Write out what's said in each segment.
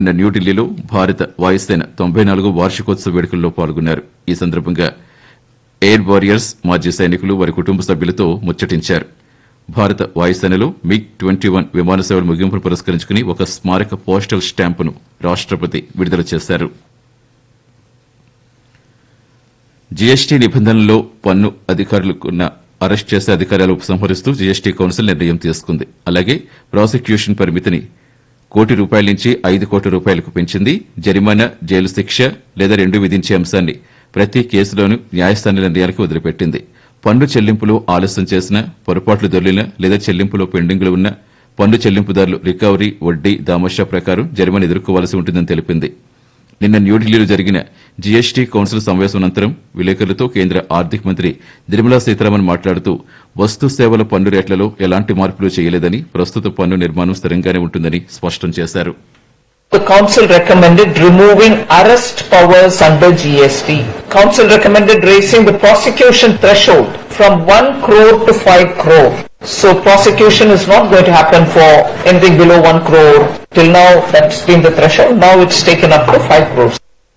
నిన్న న్యూఢిల్లీలో భారత వాయుసేన తొంభై నాలుగో వార్షికోత్సవ వేడుకల్లో పాల్గొన్నారు ఈ సందర్భంగా ఎయిర్ వారియర్స్ మాజీ సైనికులు వారి కుటుంబ సభ్యులతో ముచ్చటించారు భారత వాయుసేనలో మిగ్ ట్వంటీ వన్ విమాన సేవల ముగింపును పురస్కరించుకుని ఒక స్మారక పోస్టల్ స్టాంపును రాష్టపతి విడుదల చేశారు జీఎస్టీ నిబంధనల్లో పన్ను అధికారులకున్న అరెస్ట్ చేసే అధికారాలు ఉపసంహరిస్తూ జీఎస్టీ కౌన్సిల్ నిర్ణయం తీసుకుంది అలాగే ప్రాసిక్యూషన్ పరిమితిని కోటి రూపాయల నుంచి ఐదు కోట్ల రూపాయలకు పెంచింది జరిమానా జైలు శిక్ష లేదా రెండు విధించే అంశాన్ని ప్రతి కేసులోనూ న్యాయస్థాన నిర్ణయాలకు వదిలిపెట్టింది పన్ను చెల్లింపులో ఆలస్యం చేసిన పొరపాట్లు దొర్లిన లేదా చెల్లింపులో పెండింగ్లు ఉన్న పన్ను చెల్లింపుదారులు రికవరీ వడ్డీ దామోషా ప్రకారం జరిమానా ఎదుర్కోవాల్సి ఉంటుందని తెలిపింది నిన్న న్యూఢిల్లీలో జరిగిన జీఎస్టీ కౌన్సిల్ సమావేశం అనంతరం విలేకరులతో కేంద్ర ఆర్థిక మంత్రి నిర్మలా సీతారామన్ మాట్లాడుతూ వస్తు సేవల పన్ను రేట్లలో ఎలాంటి మార్పులు చేయలేదని ప్రస్తుత పన్ను నిర్మాణం స్థిరంగానే ఉంటుందని స్పష్టం చేశారు The Council recommended removing arrest powers under GST. Council recommended raising the prosecution threshold from 1 crore to 5 crore. So prosecution is not going to happen for anything below 1 crore. Till now that's been the threshold. Now it's taken up to 5 crores.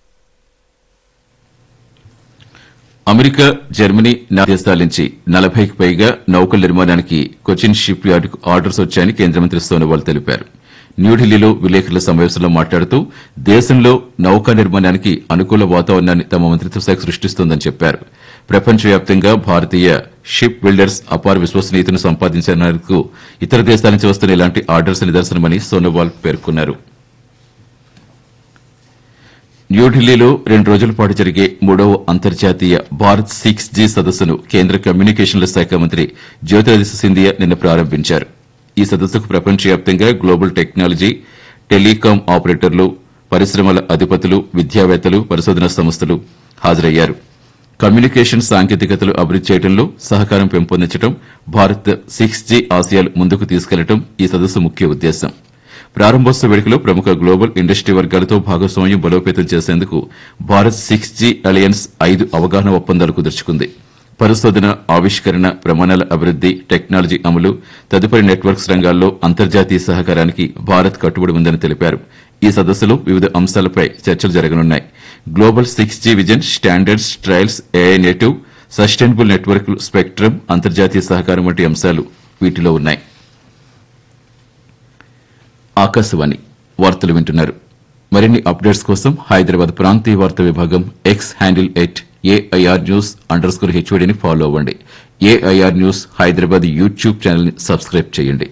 America Germany నా దేశాల నుంచి నలభైకి పైగా నౌకల నిర్మాణానికి Cochin ship యార్డుకు orders వచ్చాయని కేంద్ర మంత్రి సోనోవాల్ తెలిపారు న్యూఢిల్లీలో విలేకరుల సమావేశంలో మాట్లాడుతూ దేశంలో నౌకా నిర్మాణానికి అనుకూల వాతావరణాన్ని తమ మంత్రిత్వ శాఖ సృష్టిస్తోందని చెప్పారు ప్రపంచవ్యాప్తంగా భారతీయ షిప్ బిల్డర్స్ అపార విశ్వసనీయతను సంపాదించినందుకు ఇతర దేశాల నుంచి వస్తున్న ఇలాంటి ఆర్డర్స్ నిదర్శనమని సోనోవాల్ పేర్కొన్నారు న్యూఢిల్లీలో రెండు రోజుల పాటు జరిగే మూడవ అంతర్జాతీయ భారత్ సిక్స్ జీ సదస్సును కేంద్ర కమ్యూనికేషన్ల శాఖ మంత్రి జ్యోతిరాదిత్య సింధియా నిన్న ప్రారంభించారు ఈ సదస్సుకు ప్రపంచవ్యాప్తంగా గ్లోబల్ టెక్నాలజీ టెలికాం ఆపరేటర్లు పరిశ్రమల అధిపతులు విద్యావేత్తలు పరిశోధనా సంస్థలు హాజరయ్యారు కమ్యూనికేషన్ సాంకేతికతలు అభివృద్ది చేయడంలో సహకారం పెంపొందించడం భారత్ సిక్స్ జీ ఆసియాలు ముందుకు తీసుకెళ్లడం ఈ సదస్సు ముఖ్య ఉద్దేశం ప్రారంభోత్సవ వేడుకలో ప్రముఖ గ్లోబల్ ఇండస్ట్రీ వర్గాలతో భాగస్వామ్యం బలోపేతం చేసేందుకు భారత్ సిక్స్ జీ అలయన్స్ ఐదు అవగాహన ఒప్పందాలు కుదుర్చుకుంది పరిశోధన ఆవిష్కరణ ప్రమాణాల అభివృద్ది టెక్నాలజీ అమలు తదుపరి నెట్వర్క్స్ రంగాల్లో అంతర్జాతీయ సహకారానికి భారత్ కట్టుబడి ఉందని తెలిపారు ఈ సదస్సులో వివిధ అంశాలపై చర్చలు జరగనున్నాయి global six G vision standards trials AI native sustainable network spectrum అంతర్జాతీయ సహకారం వంటి అంశాలు వీటిలో ఉన్నాయి ఆకాశవాణి వార్తలు వింటున్నారు మరిన్ని అప్డేట్స్ కోసం హైదరాబాద్ ప్రాంతీయ వార్తా విభాగం X handle at AIR news underscore స్కోర్ హెచ్ఓడిని ఫాలో అవ్వండి AIR news Hyderabad YouTube channel ని సబ్స్క్రైబ్ చేయండి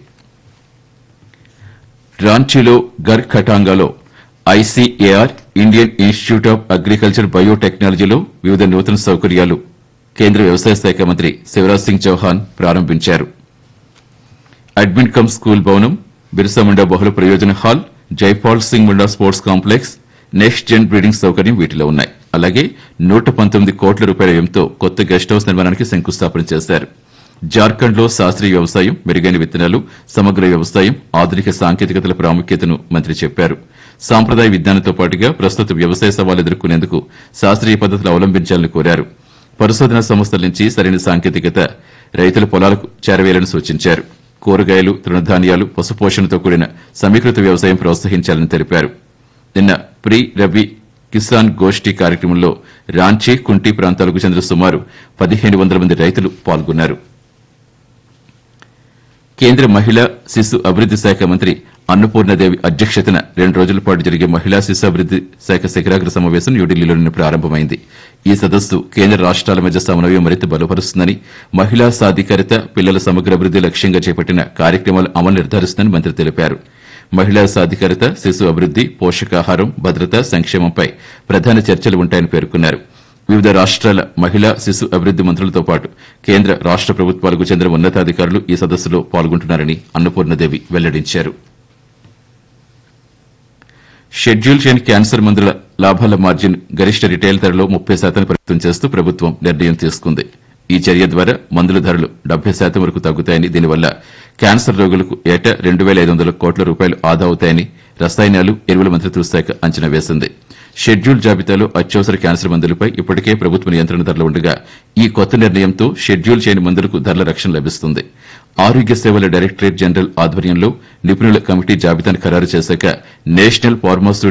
రాంచీలో గర్ ఖటాంగాలో ICAR Indian Institute of agriculture బయోటెక్నాలజీలో వివిధ నూతన సౌకర్యాలు కేంద్ర వ్యవసాయ శాఖ మంత్రి శివరాజ్ సింగ్ చౌహాన్ ప్రారంభించారు అడ్మిన్ కమ్ స్కూల్ భవనం బిర్సా ముండా బహుళ ప్రయోజన hall Jaipal Singh Munda sports complex next gen breeding సౌకర్యం వీటిలో ఉన్నాయి అలాగే నూట పంతొమ్మిది కోట్ల రూపాయల వ్యయంతో కొత్త గెస్ట్ హౌస్ నిర్మాణానికి శంకుస్థాపన చేశారు జార్ఖండ్ లో శాస్త్రీయ వ్యవసాయం మెరుగైన విత్తనాలు సమగ్ర వ్యవసాయం ఆధునిక సాంకేతికతల ప్రాముఖ్యతను మంత్రి చెప్పారు సాంప్రదాయ విజ్ఞానంతో పాటుగా ప్రస్తుత వ్యవసాయ సవాలు ఎదుర్కొనేందుకు శాస్త్రీయ పద్దతులు అవలంబించాలని కోరారు పరిశోధనా సంస్థల నుంచి సరైన సాంకేతికత రైతుల పొలాలకు చేరవేయాలని సూచించారు కూరగాయలు తృణధాన్యాలు పశుపోషణతో కూడిన సమీకృత వ్యవసాయం ప్రోత్సహించాలని తెలిపారు నిన్న ప్రీ రబీ కిసాన్ గోష్ఠి కార్యక్రమంలో రాంచీ కుంటి ప్రాంతాలకు చెందిన సుమారు పదిహేను వందల మంది రైతులు పాల్గొన్నారు కేంద్ర మహిళా శిశు అభివృద్ది శాఖ మంత్రి అన్నపూర్ణదేవి అధ్యక్షతన రెండు రోజుల పాటు జరిగే మహిళా శిశు అభివృద్ది శాఖ శిఖరాగ్ర సమావేశం న్యూఢిల్లీలో నిన్న ప్రారంభమైంది ఈ సదస్సు కేంద్ర రాష్ట్రాల మధ్య సమన్వయం మరింత బలపరుస్తుందని మహిళా సాధికారిత పిల్లల సమగ్ర అభివృద్ది లక్ష్యంగా చేపట్టిన కార్యక్రమాల అమలు నిర్ధారిస్తుందని మంత్రి తెలిపారు మహిళా సాధికారత శిశు అభివృద్ది పోషకాహారం భద్రత సంక్షేమంపై ప్రధాన చర్చలు ఉంటాయని పేర్కొన్నారు వివిధ రాష్ట్రాల మహిళా శిశు అభివృద్ది మంత్రులతో పాటు కేంద్ర రాష్ట ప్రభుత్వాలకు చెందిన ఉన్నతాధికారులు ఈ సదస్సులో పాల్గొంటున్నారని అన్నపూర్ణదేవి వెల్లడించారు షెడ్యూల్ చేయని క్యాన్సర్ మందుల లాభాల మార్జిన్ గరిష్ట రిటైల్ ధరలో ముప్పై శాతం పరిమితం చేస్తూ ప్రభుత్వం నిర్ణయం తీసుకుంది ఈ చర్య ద్వారా మందుల ధరలు డెబ్బై శాతం వరకు తగ్గుతాయని దీనివల్ల క్యాన్సర్ రోగులకు ఏటా రెండు వేల ఐదు వందల కోట్ల రూపాయలు ఆదా అవుతాయని రసాయనాలు ఎరువుల మంత్రిత్వ శాఖ అంచనా వేసింది షెడ్యూల్ జాబితాలో అత్యవసర క్యాన్సర్ మందులపై ఇప్పటికే ప్రభుత్వ నియంత్రణ ధరలు ఉండగా ఈ కొత్త నిర్ణయంతో షెడ్యూల్ చేయని మందులకు ధరల రక్షణ లభిస్తుంది ఆరోగ్య సేవల డైరెక్టరేట్ జనరల్ ఆధ్వర్యంలో నిపుణుల కమిటీ జాబితాను ఖరారు చేశాక నేషనల్ ఫార్మాస్యూటికల్